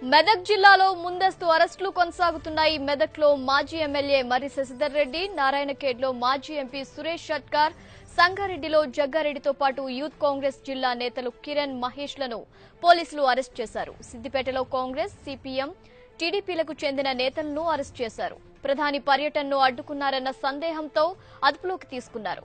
మెదక్ జిల్లాలో ముందస్తు అరెస్టులు కొనసాగుతున్నాయి మెదక్లో మాజీ ఎమ్మెల్యే మర్రి శశిధర్ రెడ్డి నారాయణఖేడ్లో మాజీ ఎంపీ సురేష్ షట్కార్ సంగారెడ్డిలో జగ్గారెడ్డితో పాటు యూత్ కాంగ్రెస్ జిల్లా నేతలు కిరణ్ మహేష్ లను పోలీసులు అరెస్ట్ చేశారు సిద్దిపేటలో కాంగ్రెస్ సిపిఎం టీడీపీలకు చెందిన నేతలను అరెస్ట్ చేశారు ప్రధాని పర్యటనను అడ్డుకున్నారన్న సందేహంతో అదుపులోకి తీసుకున్నారు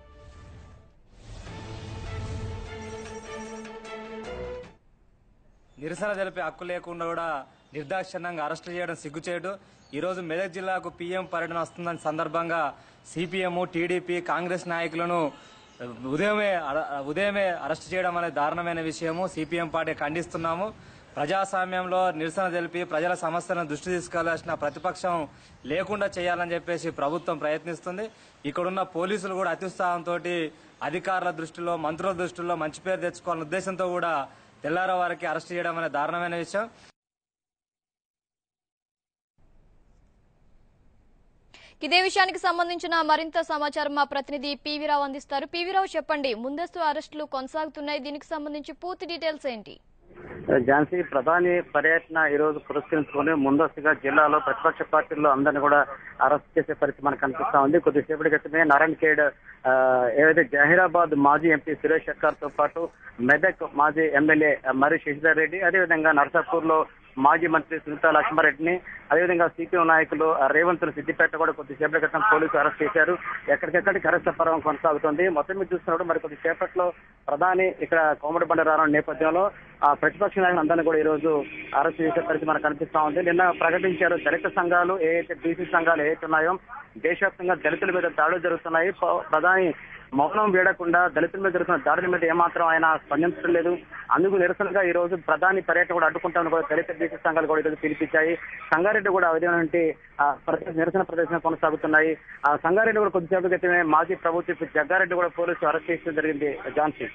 నిరసన తెలిపే హక్కు లేకుండా కూడా నిర్దాక్షిణ్యంగా అరెస్టు చేయడం సిగ్గుచేటు ఈరోజు మెదక్ జిల్లాకు పీఎం పర్యటన వస్తుందని సందర్భంగా సిపిఎం టీడీపీ కాంగ్రెస్ నాయకులను ఉదయమే అర- ఉదయమే అరెస్ట్ చేయడం అనేది దారుణమైన విషయము సిపిఎం పార్టీ ఖండిస్తున్నాము ప్రజాస్వామ్యంలో నిరసన తెలిపి ప్రజల సమస్యలను దృష్టి తీసుకెళ్లాల్సిన ప్రతిపక్షం లేకుండా చేయాలని చెప్పేసి ప్రభుత్వం ప్రయత్నిస్తుంది ఇక్కడున్న పోలీసులు కూడా అత్యుత్సాహంతో అధికారుల దృష్టిలో మంత్రుల దృష్టిలో మంచి పేరు తెచ్చుకోవాలనే ఉద్దేశంతో కూడా తెల్లార వారికి అరెస్ట్ చేయడం అనే దారుణమైన విషయం ఇదే విషయానికి సంబంధించిన మరింత సమాచారం మా ప్రతినిధి పివిరావు అందిస్తారు పివిరావు చెప్పండి ముందస్తు అరెస్టులు కొనసాగుతున్నాయి దీనికి సంబంధించి పూర్తి డీటెయిల్స్ ఏంటి ఝాన్సీ ప్రధాని పర్యటన ఈ రోజు పురస్కరించుకుని ముందస్తుగా జిల్లాలో ప్రతిపక్ష పార్టీల్లో అందరిని కూడా అరెస్ట్ చేసే పరిస్థితి మనకు కనిపిస్తా ఉంది కొద్దిసేపటి క్రితమే నారాయణ ఖేడ్ ఆ, ఏదైతే జహీరాబాద్ మాజీ ఎంపీ సురేష్ షెట్కార్ తో పాటు మెదక్ మాజీ ఎమ్మెల్యే మరి శశిధర్ రెడ్డి అదేవిధంగా నర్సాపూర్ లో మాజీ మంత్రి సునీతా లక్ష్మారెడ్డిని అదేవిధంగా సిపిఎం నాయకులు రేవంత్ సిద్దిపేట కూడా కొద్దిసేపటి క్రితం పోలీసులు అరెస్ట్ చేశారు ఎక్కడికెక్కడికి అరెస్ట్ పర్వం కొనసాగుతుంది మొత్తం మీద చూస్తున్నప్పుడు మరి కొద్దిసేపట్లో ప్రధాని ఇక్కడ కోమటి బండ రానున్న నేపథ్యంలో ఆ ప్రతిపక్ష నాయకులు అందరినీ కూడా ఈ రోజు అరెస్ట్ చేసే పరిస్థితి మనకు కనిపిస్తా ఉంది నిన్న ప్రకటించారు దళిత సంఘాలు ఏవైతే బీసీ సంఘాలు ఏవైతే ఉన్నాయో దేశవ్యాప్తంగా దళితుల మీద దాడులు జరుగుతున్నాయి ప- ప్రధాని మౌనం వీడకుండా దళితుల మీద జరుగుతున్న దాడుల మీద ఏమాత్రం ఆయన స్పందించడం లేదు అందుకు నిరసనగా ఈ రోజు ప్రధాని పర్యటన కూడా అడ్డుకుంటామని కూడా దళిత బీసీ సంఘాలు కూడా ఈరోజు పిలిపించాయి సంగారెడ్డి కూడా విధమైనటువంటి ఆ, ప్రదర్శన- నిరసన ప్రదర్శన కొనసాగుతున్నాయి ఆ సంగారెడ్డి కూడా కొద్దిసేపు క్రితమే మాజీ ప్రభుత్వ చీఫ్ జగ్గారెడ్డి కూడా పోలీసులు అరెస్ట్ చేయడం జరిగింది ఝాన్సీ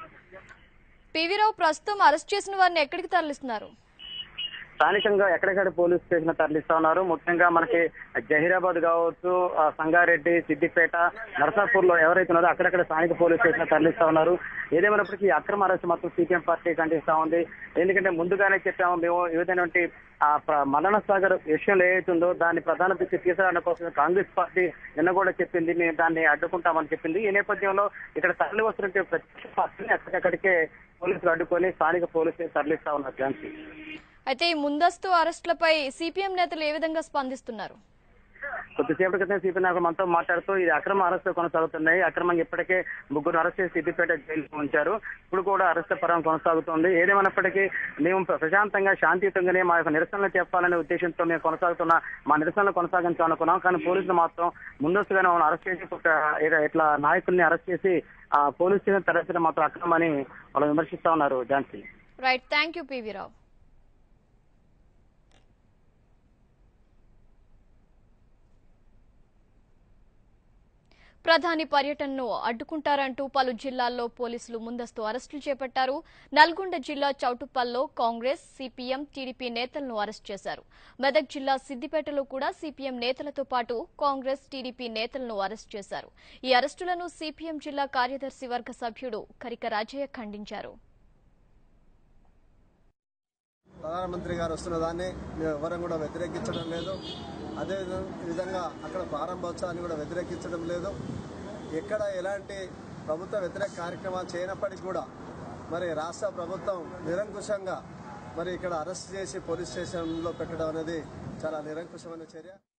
పివిరావు ప్రస్తుతం అరెస్ట్ చేసిన వారిని ఎక్కడికి తరలిస్తున్నారు స్థానికంగా ఎక్కడెక్కడ పోలీస్ స్టేషన్ తరలిస్తా ఉన్నారు ముఖ్యంగా మనకి జహీరాబాద్ కావచ్చు ఆ, సంగారెడ్డి సిద్దిపేట నరసాపూర్ లో ఎవరైతే ఉన్నారో అక్కడక్కడ స్థానిక పోలీస్ స్టేషన్ తరలిస్తా ఉన్నారు ఏదేమైనప్పటికీ ఈ అక్రమ అరెస్ట్ మాత్రం సీపీఎం పార్టీ ఖండిస్తా ఉంది ఎందుకంటే ముందుగానే చెప్పాము మేము ఈ విధమైనటువంటి ఆ ప్ర- మదన సాగర్ విషయంలో ఏదైతుందో దాన్ని ప్రధాన దృష్టి తీసుకురావడం కోసం కాంగ్రెస్ పార్టీ నిన్న కూడా చెప్పింది మేము దాన్ని అడ్డుకుంటామని చెప్పింది ఈ నేపథ్యంలో ఇక్కడ తరలి వస్తున్నట్టు ప్రతిపక్ష పార్టీని అక్కడికక్కడికే పోలీసులు అడ్డుకొని స్థానిక పోలీసులు తరలిస్తా ఉన్నారు ఝాన్సీ అయితే ఈ ముందస్తు అరెస్టులపై సిపిఎం నేతలు ఏ విధంగా స్పందిస్తున్నారు కొద్దిసేపటి క్రితం సిపి నాయకులు మనతో మాట్లాడుతూ ఇది అక్రమ అరెస్టు కొనసాగుతున్నాయి అక్రమంగా ఇప్పటికే ముగ్గురు అరెస్ట్ చేసి సిద్దిపేట జైలులో ఉంచారు ఇప్పుడు కూడా అరెస్ట్ పరం కొనసాగుతుంది ఏదేమైనప్పటికీ మేము ప్రశాంతంగా శాంతియుతంగానే మా యొక్క నిరసనలు చెప్పాలనే ఉద్దేశంతో మేము కొనసాగుతున్న మా నిరసనలు కొనసాగించాలనుకున్నాం కానీ పోలీసులు మాత్రం ముందస్తుగానే మమ్మల్ని అరెస్ట్ చేసి ఒక ఇట్లా- ఇట్లా నాయకుల్ని అరెస్ట్ చేసి ఆ పోలీస్ స్టేషన్ తరలించడం మాత్రం అక్రమని వాళ్ళు విమర్శిస్తా ఉన్నారు Jhansi right thank you PV Rao ప్రధాని పర్యటనను అడ్డుకుంటారంటూ పలు జిల్లాల్లో పోలీసులు ముందస్తు అరెస్టులు చేపట్టారు నల్గొండ జిల్లా చౌటుప్పల్లో కాంగ్రెస్ సిపిఎం టీడీపీ నేతలను అరెస్ట్ చేశారు మెదక్ జిల్లా సిద్దిపేటలో కూడా సిపిఎం నేతలతో పాటు కాంగ్రెస్ టీడీపీ నేతలను అరెస్ట్ చేశారు ఈ అరెస్టులను సిపిఎం జిల్లా కార్యదర్శి వర్గ సభ్యుడు కరిక రాజయ్య ఖండించారు ప్రధానమంత్రి గారు వస్తున్న దాన్ని మేము ఎవరం కూడా వ్యతిరేకించడం లేదు అదే విధ- విధంగా అక్కడ ప్రారంభోత్సవాన్ని కూడా వ్యతిరేకించడం లేదు ఎక్కడ ఎలాంటి ప్రభుత్వ వ్యతిరేక కార్యక్రమాలు చేయనప్పటికీ కూడా మరి రాష్ట్ర ప్రభుత్వం నిరంకుశంగా మరి ఇక్కడ అరెస్ట్ చేసి పోలీస్ స్టేషన్లో పెట్టడం అనేది చాలా నిరంకుశమైన చర్య